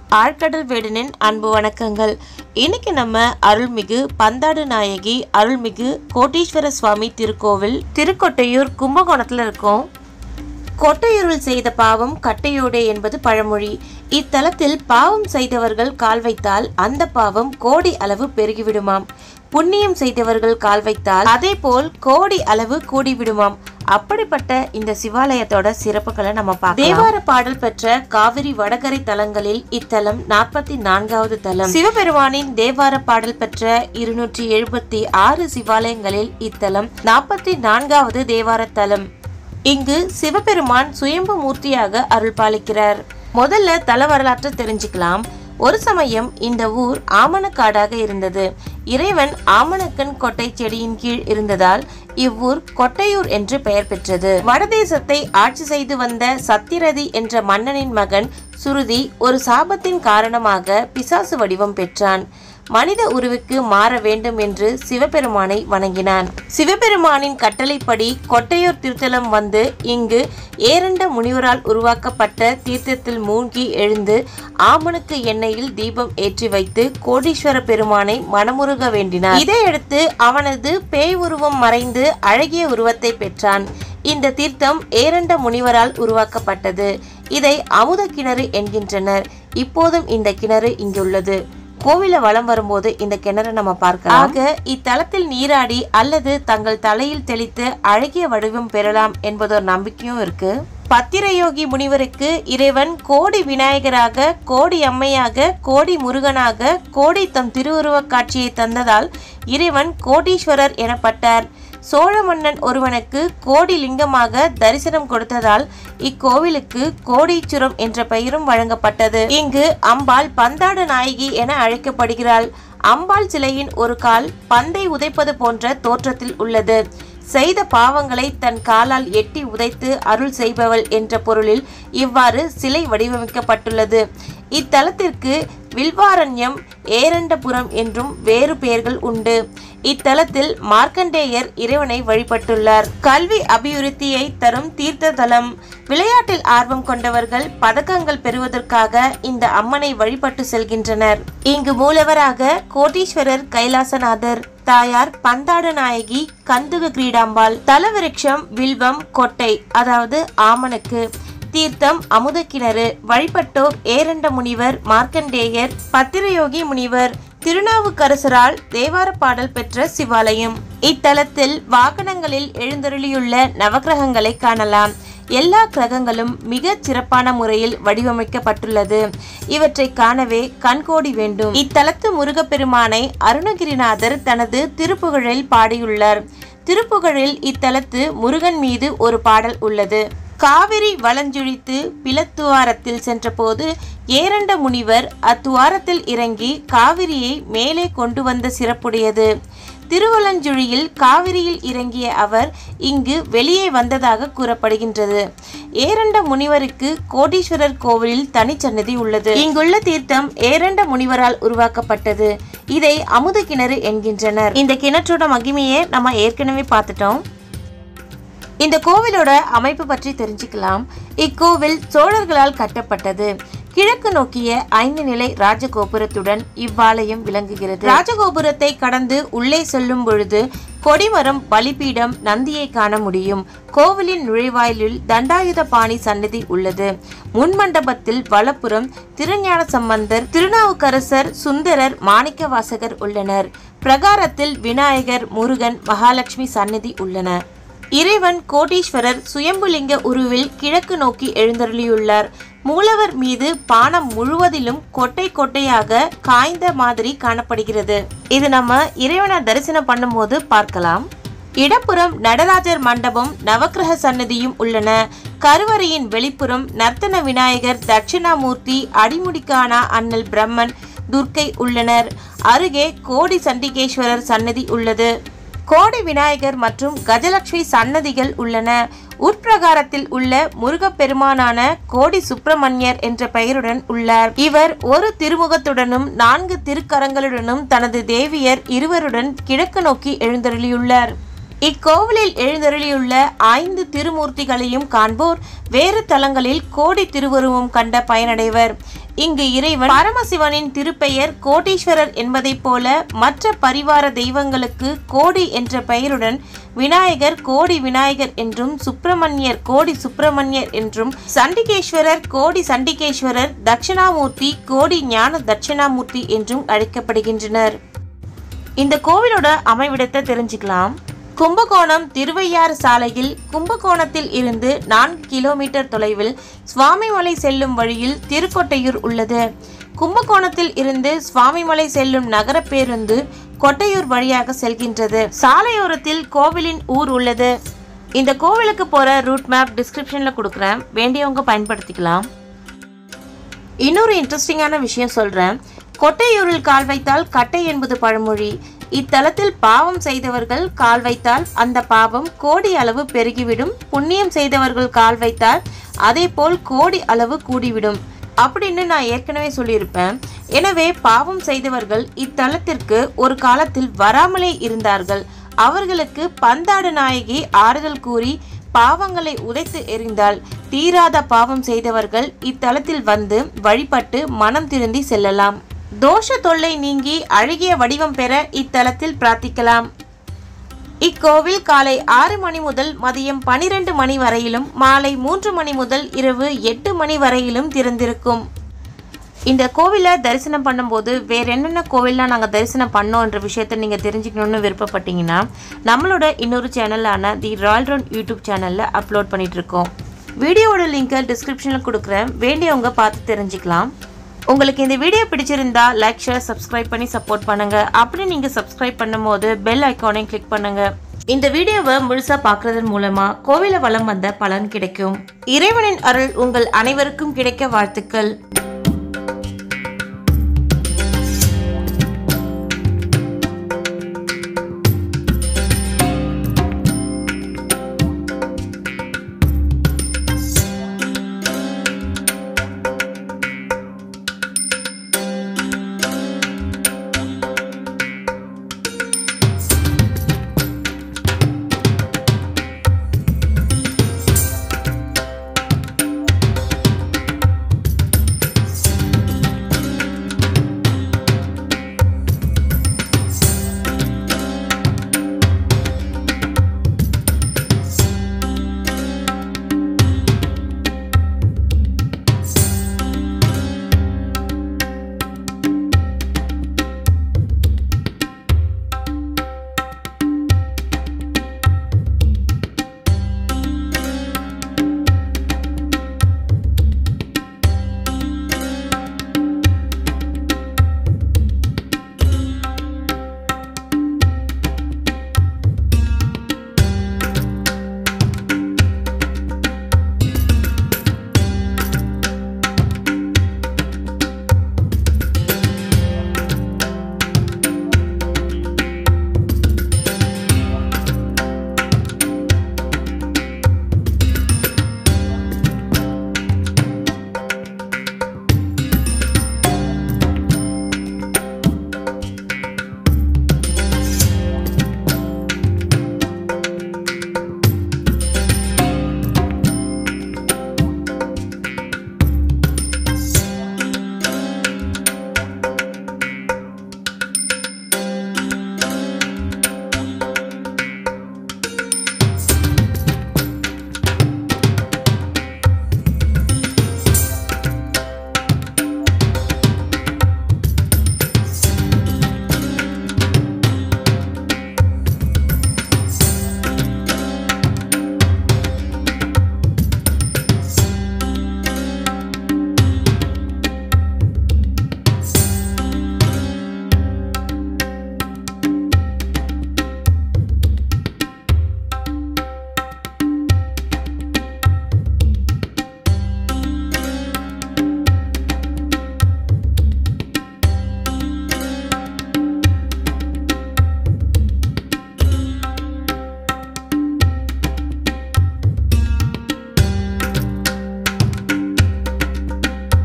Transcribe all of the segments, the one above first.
ஆழ்கடல் வேடனின் அன்பு வணக்கங்கள் இன்னைக்கு நம்ம அருள்மிகு பந்தாடு நாயகி அருள்மிகு கோட்டீஸ்வர சுவாமி திருக்கோவில் திருக்கொட்டையூர் கும்பகோணத்துல இருக்கோம் கொட்டையூரில் செய்த பாவம் கட்டையோடே என்பது பழமொழி இத்தலத்தில் பாவம் செய்தவர்கள் கால் வைத்தால் அந்த பாவம் கோடி அளவு பெருகிவிடுமாம் புண்ணியம் செய்தவர்கள் கால் வைத்தால் அதே போல் கோடி அளவு கூடிவிடுமாம் அப்படிப்பட்ட இந்த சிவாலயத்தோட சிறப்புகளை நம்ம பார்க்கலாம் தேவார பாடல் பெற்ற காவிரி வடகரை தலங்களில் இத்தலம் நாற்பத்தி நான்காவது தலம் சிவபெருமானின் தேவார பாடல் பெற்ற இருநூற்றி எழுபத்தி ஆறு சிவாலயங்களில் இத்தலம் நாற்பத்தி நான்காவது தேவார தலம் இங்கு சிவபெருமான் சுயம்பு மூர்த்தியாக அருள் பாலிக்கிறார் முதல்ல தல வரலாற்றை தெரிஞ்சுக்கலாம் ஒரு சமயம் இந்த ஊர் ஆமணக்காடாக இருந்தது இறைவன் ஆமணக்கன் கொட்டை செடியின் கீழ் இருந்ததால் இவ்வூர் கொட்டையூர் என்று பெயர் பெற்றது வடதேசத்தை ஆட்சி செய்து வந்த சத்திரதி என்ற மன்னனின் மகன் சுருதி ஒரு சாபத்தின் காரணமாக பிசாசு வடிவம் பெற்றான் மனித உருவுக்கு மாற வேண்டும் என்று சிவபெருமானை வணங்கினான் சிவபெருமானின் கட்டளைப்படி கொட்டையூர் திருத்தலம் வந்து இங்கு ஏரண்ட முனிவரால் உருவாக்கப்பட்ட தீர்த்தத்தில் மூழ்கி எழுந்து ஆமணுக்கு எண்ணெயில் தீபம் ஏற்றி வைத்து கோடீஸ்வர பெருமானை மனமுருக வேண்டினார் இதையடுத்து அவனது பேய் உருவம் மறைந்து அழகிய உருவத்தை பெற்றான் இந்த தீர்த்தம் ஏரண்ட முனிவரால் உருவாக்கப்பட்டது இதை அமுத கிணறு என்கின்றனர் இப்போதும் இந்த கிணறு இங்குள்ளது கோவில வலம் வரும்போது இந்த கிணறை நம்ம பார்க்கலாம் ஆக இத்தலத்தில் நீராடி அல்லது தங்கள் தலையில் தெளித்து அழகிய வடிவம் பெறலாம் என்பதொரு நம்பிக்கையும் இருக்கு பத்திரயோகி முனிவருக்கு இறைவன் கோடி விநாயகராக கோடி அம்மையாக கோடி முருகனாக கோடி தம் திருவுருவக் காட்சியை தந்ததால் இறைவன் கோடீஸ்வரர் எனப்பட்டார் சோழ மன்னன் ஒருவனுக்கு கோடி லிங்கமாக தரிசனம் கொடுத்ததால் இக்கோவிலுக்கு கோடீச்சுரம் என்ற பெயரும் வழங்கப்பட்டது இங்கு அம்பாள் பந்தாடு நாயகி என அழைக்கப்படுகிறாள் அம்பாள் சிலையின் ஒரு கால் பந்தை உதைப்பது போன்ற தோற்றத்தில் உள்ளது செய்த பாவங்களை தன் காலால் எட்டி உதைத்து அருள் செய்பவள் என்ற பொருளில் இவ்வாறு சிலை வடிவமைக்கப்பட்டுள்ளது இத்தலத்திற்கு வில்வாரண்யம் ஏரண்டபுரம் என்றும் வேறு பெயர்கள் உண்டு இத்தலத்தில் மார்க்கண்டேயர் இறைவனை வழிபட்டுள்ளார் கல்வி அபிவிருத்தியை தரும் தீர்த்த தலம் விளையாட்டில் ஆர்வம் கொண்டவர்கள் பதக்கங்கள் பெறுவதற்காக இந்த அம்மனை வழிபட்டு செல்கின்றனர் இங்கு மூலவராக கோட்டீஸ்வரர் கைலாசநாதர் தாயார் பந்தாடு நாயகி கந்துக கிரீடாம்பாள் தலவிருட்சம் வில்வம் கொட்டை அதாவது ஆமனுக்கு தீர்த்தம் அமுத கிணறு வழிபட்டோர் ஏரண்ட முனிவர் மார்க்கண்டேயர் பத்திரயோகி முனிவர் திருநாவுக்கரசரால் தேவார பாடல் பெற்ற சிவாலயம் இத்தலத்தில் வாகனங்களில் எழுந்தருளியுள்ள நவக்கிரகங்களை காணலாம் எல்லா கிரகங்களும் மிகச் சிறப்பான முறையில் வடிவமைக்கப்பட்டுள்ளது இவற்றை காணவே கண்கோடி வேண்டும் இத்தலத்து முருகப்பெருமானை அருணகிரிநாதர் தனது திருப்புகழில் பாடியுள்ளார் திருப்புகழில் இத்தலத்து முருகன் மீது ஒரு பாடல் உள்ளது காவிரி வளஞ்சுழித்து பிளத்துவாரத்தில் சென்றபோது ஏரண்ட முனிவர் அத்துவாரத்தில் இறங்கி காவிரியை மேலே கொண்டு வந்த சிறப்புடையது திருவலஞ்சுழியில் காவிரியில் இறங்கிய அவர் இங்கு வெளியே வந்ததாக கூறப்படுகின்றது ஏரண்ட முனிவருக்கு கோடீஸ்வரர் கோவிலில் தனிச்சன்னதி உள்ளது இங்குள்ள தீர்த்தம் ஏரண்ட முனிவரால் உருவாக்கப்பட்டது இதை அமுத கிணறு என்கின்றனர் இந்த கிணற்றோட மகிமையை நம்ம ஏற்கனவே பார்த்துட்டோம் இந்த கோவிலோட அமைப்பு பற்றி தெரிஞ்சுக்கலாம் இக்கோவில் சோழர்களால் கட்டப்பட்டது கிழக்கு நோக்கிய ஐந்து நிலை ராஜகோபுரத்துடன் இவ்வாலயம் விளங்குகிறது ராஜகோபுரத்தை கடந்து உள்ளே செல்லும் பொழுது கொடிமரம் பலிபீடம் நந்தியை காண முடியும் கோவிலின் நுழைவாயிலில் தண்டாயுத பாணி சன்னதி உள்ளது முன்மண்டபத்தில் வலப்புறம் திருஞான சம்பந்தர் திருநாவுக்கரசர் சுந்தரர் மாணிக்கவாசகர் உள்ளனர் பிரகாரத்தில் விநாயகர் முருகன் மகாலட்சுமி சன்னதி உள்ளன இறைவன் கோடீஸ்வரர் சுயம்புலிங்க உருவில் கிழக்கு நோக்கி எழுந்தருளியுள்ளார் மூலவர் மீது பானம் முழுவதிலும் கொட்டை கொட்டையாக காய்ந்த மாதிரி காணப்படுகிறது இது நம்ம இறைவனை தரிசனம் பண்ணும்போது பார்க்கலாம் இடப்புறம் நடராஜர் மண்டபம் நவக்கிரக சன்னதியும் உள்ளன கருவறையின் வெளிப்புறம் நர்த்தன விநாயகர் தட்சிணாமூர்த்தி அடிமுடிக்கானா அண்ணல் பிரம்மன் துர்க்கை உள்ளனர் அருகே கோடி சண்டிகேஸ்வரர் சன்னதி உள்ளது கோடி விநாயகர் மற்றும் கஜலட்சுமி சன்னதிகள் உள்ளன உட்பிரகாரத்தில் உள்ள முருகப்பெருமானான கோடி சுப்பிரமணியர் என்ற பெயருடன் உள்ளார் இவர் ஒரு திருமுகத்துடனும் நான்கு திருக்கரங்களுடனும் தனது தேவியர் இருவருடன் கிழக்கு நோக்கி எழுந்தருளியுள்ளார் இக்கோவிலில் எழுந்தருளியுள்ள ஐந்து திருமூர்த்திகளையும் காண்போர் வேறு தலங்களில் கோடி திருவுருவம் கண்ட பயனடைவர் இங்கு இறைவன் பரமசிவனின் திருப்பெயர் கோடீஸ்வரர் என்பதைப் போல மற்ற பரிவார தெய்வங்களுக்கு கோடி என்ற பெயருடன் விநாயகர் கோடி விநாயகர் என்றும் சுப்பிரமணியர் கோடி சுப்பிரமணியர் என்றும் சண்டிகேஸ்வரர் கோடி சண்டிகேஸ்வரர் தட்சிணாமூர்த்தி கோடி ஞான தட்சிணாமூர்த்தி என்றும் அழைக்கப்படுகின்றனர் இந்த கோவிலோட அமைவிடத்தை தெரிஞ்சுக்கலாம் கும்பகோணம் திருவையாறு சாலையில் கும்பகோணத்தில் இருந்து நான்கு கிலோமீட்டர் தொலைவில் சுவாமிமலை செல்லும் வழியில் திருக்கொட்டையூர் உள்ளது கும்பகோணத்தில் இருந்து சுவாமிமலை செல்லும் நகர பேருந்து கொட்டையூர் வழியாக செல்கின்றது சாலையோரத்தில் கோவிலின் ஊர் உள்ளது இந்த கோவிலுக்கு போற ரூட் மேப் டிஸ்கிரிப்ஷன்ல கொடுக்குறேன் வேண்டியவங்க பயன்படுத்திக்கலாம் இன்னொரு இன்ட்ரெஸ்டிங்கான விஷயம் சொல்றேன் கொட்டையூரில் கால் வைத்தால் கட்டை என்பது பழமொழி இத்தலத்தில் பாவம் செய்தவர்கள் கால் வைத்தால் அந்த பாவம் கோடி அளவு பெருகிவிடும் புண்ணியம் செய்தவர்கள் கால் வைத்தால் அதே போல் கோடி அளவு கூடிவிடும் அப்படின்னு நான் ஏற்கனவே சொல்லியிருப்பேன் எனவே பாவம் செய்தவர்கள் இத்தலத்திற்கு ஒரு காலத்தில் வராமலே இருந்தார்கள் அவர்களுக்கு பந்தாடு நாயகி ஆறுதல் கூறி பாவங்களை உதைத்து எறிந்தால் தீராத பாவம் செய்தவர்கள் இத்தலத்தில் வந்து வழிபட்டு மனம் திருந்தி செல்லலாம் தோஷ தொல்லை நீங்கி அழகிய வடிவம் பெற இத்தலத்தில் பிரார்த்திக்கலாம் இக்கோவில் காலை ஆறு மணி முதல் மதியம் பனிரெண்டு மணி வரையிலும் மாலை மூன்று மணி முதல் இரவு எட்டு மணி வரையிலும் திறந்திருக்கும் இந்த கோவிலை தரிசனம் பண்ணும்போது வேற என்னென்ன கோவில்லாம் நாங்கள் தரிசனம் பண்ணோன்ற விஷயத்த நீங்கள் தெரிஞ்சுக்கணும்னு விருப்பப்பட்டீங்கன்னா நம்மளோட இன்னொரு சேனலான தி ராயல் ரவுண்ட் யூடியூப் சேனலில் அப்லோட் பண்ணிட்டு இருக்கோம் வீடியோவோட லிங்கை டிஸ்கிரிப்ஷனில் கொடுக்குறேன் வேண்டியவங்க பார்த்து தெரிஞ்சுக்கலாம் உங்களுக்கு இந்த வீடியோ பிடிச்சிருந்தா லைக் ஷேர் சப்ஸ்கிரைப் பண்ணி சப்போர்ட் பண்ணுங்க அப்படி நீங்க சப்ஸ்கிரைப் பண்ணும்போது பெல் ஐக்கானையும் கிளிக் பண்ணுங்க இந்த வீடியோவை முழுசா பார்க்கறதன் மூலமா கோவில வலம் வந்த பலன் கிடைக்கும் இறைவனின் அருள் உங்கள் அனைவருக்கும் கிடைக்க வாழ்த்துக்கள்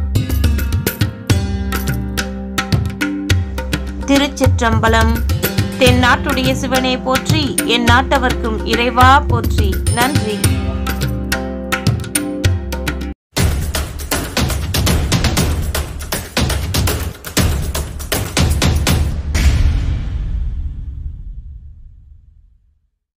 திருச்சிற்றம்பலம் தென்னாட்டுடைய சிவனே போற்றி என் நாட்டவர்க்கும் இறைவா போற்றி நன்றி